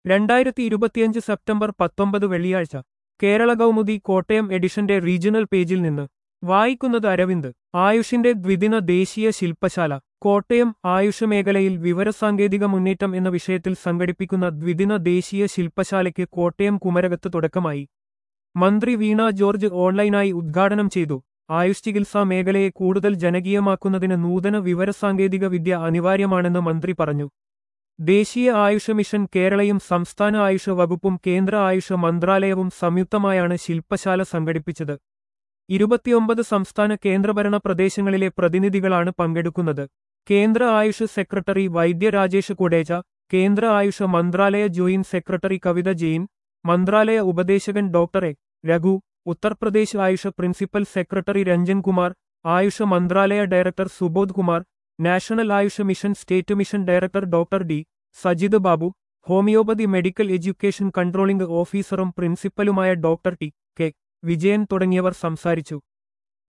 രണ്ടായിരത്തി ഇരുപത്തിയഞ്ച് സെപ്റ്റംബർ പത്തൊമ്പത് വെള്ളിയാഴ്ച കേരള കൗമുദി കോട്ടയം എഡിഷന്റെ റീജിയണൽ പേജിൽ നിന്ന് വായിക്കുന്നത് അരവിന്ദ് ആയുഷിന്റെ ദ്വിദിന ദേശീയ ശില്പശാല കോട്ടയം ആയുഷ മേഖലയിൽ വിവരസാങ്കേതിക മുന്നേറ്റം എന്ന വിഷയത്തിൽ സംഘടിപ്പിക്കുന്ന ദ്വിദിന ദേശീയ ശില്പശാലയ്ക്ക് കോട്ടയം കുമരകത്ത് തുടക്കമായി മന്ത്രി വീണ ജോർജ് ഓൺലൈനായി ഉദ്ഘാടനം ചെയ്തു ആയുഷ് ചികിത്സാ മേഖലയെ കൂടുതൽ ജനകീയമാക്കുന്നതിന് നൂതന വിവരസാങ്കേതിക വിദ്യ അനിവാര്യമാണെന്ന് മന്ത്രി പറഞ്ഞു ദേശീയ ആയുഷ മിഷൻ കേരളയും സംസ്ഥാന ആയുഷ വകുപ്പും കേന്ദ്ര ആയുഷ മന്ത്രാലയവും സംയുക്തമായാണ് ശില്പശാല സംഘടിപ്പിച്ചത് ഇരുപത്തിയൊമ്പത് സംസ്ഥാന കേന്ദ്രഭരണ പ്രദേശങ്ങളിലെ പ്രതിനിധികളാണ് പങ്കെടുക്കുന്നത് കേന്ദ്ര ആയുഷ് സെക്രട്ടറി വൈദ്യ രാജേഷ് കുടേജ കേന്ദ്ര ആയുഷ മന്ത്രാലയ ജോയിന്റ് സെക്രട്ടറി കവിത ജെയിൻ മന്ത്രാലയ ഉപദേശകൻ ഡോക്ടർ എ രഘു ഉത്തർപ്രദേശ് ആയുഷ പ്രിൻസിപ്പൽ സെക്രട്ടറി രഞ്ജൻ കുമാർ ആയുഷ മന്ത്രാലയ ഡയറക്ടർ സുബോധ് കുമാർ നാഷണൽ ആയുഷ mission state mission director doctor D Sajith Babu homoeopathy medical education controlling ഓഫീസറും പ്രിൻസിപ്പലുമായ ഡോക്ടർ ടി കെ വിജയൻ തുടങ്ങിയവർ സംസാരിച്ചു